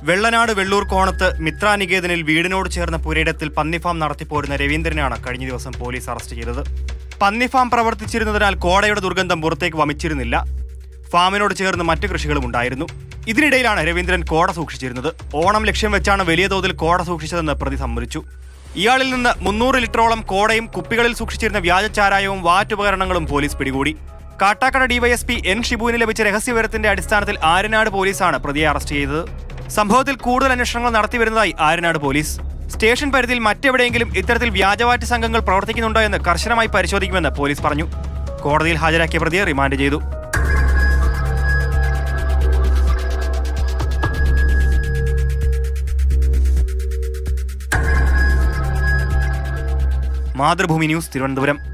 വെള്ളനാട് വെള്ളൂർ കോണത്ത് മിത്രാനികേതനിൽ വീടിനോട് ചേർന്ന പുരയിടത്തിൽ പന്നിഫാം നടത്തിപ്പോരുന്ന രവീന്ദ്രനാണ് കഴിഞ്ഞ ദിവസം പോലീസ് അറസ്റ്റ് ചെയ്തത് പന്നിഫാം പ്രവർത്തിച്ചിരുന്നതിനാൽ കോടയുടെ ദുർഗന്ധം പുറത്തേക്ക് വമിച്ചിരുന്നില്ല ഫാമിനോട് ചേർന്ന് മറ്റു കൃഷികളും ഉണ്ടായിരുന്നു ഇതിനിടയിലാണ് രവീന്ദ്രൻ കോട സൂക്ഷിച്ചിരുന്നത് ഓണം ലക്ഷ്യം വെച്ചാണ് വലിയ തോതിൽ കോട സൂക്ഷിച്ചതെന്ന് പ്രതി സമ്മതിച്ചു ഇയാളിൽ നിന്ന് മുന്നൂറ് ലിറ്ററോളം കോടയും കുപ്പികളിൽ സൂക്ഷിച്ചിരുന്ന വ്യാജച്ചാരായവും വാറ്റുപകരണങ്ങളും പോലീസ് പിടികൂടി കാട്ടാക്കട ഡിവൈഎസ്പി എൻ ഷിബുവിന് ലഭിച്ച രഹസ്യവിവരത്തിന്റെ അടിസ്ഥാനത്തിൽ ആര്യനാട് പോലീസാണ് പ്രതിയെ അറസ്റ്റ് ചെയ്തത് സംഭവത്തിൽ കൂടുതൽ അന്വേഷണങ്ങൾ നടത്തിവരുന്നതായി ആര്യനാട് പോലീസ് സ്റ്റേഷൻ പരിധിയിൽ മറ്റെവിടെയെങ്കിലും ഇത്തരത്തിൽ വ്യാജവാറ്റ് സംഘങ്ങൾ പ്രവർത്തിക്കുന്നുണ്ടോ എന്ന് കർശനമായി പരിശോധിക്കുമെന്ന് പോലീസ് പറഞ്ഞു കോടതിയിൽ ഹാജരാക്കിയ പ്രതിയെ റിമാൻഡ് ചെയ്തു മാതൃഭൂമി ന്യൂസ് തിരുവനന്തപുരം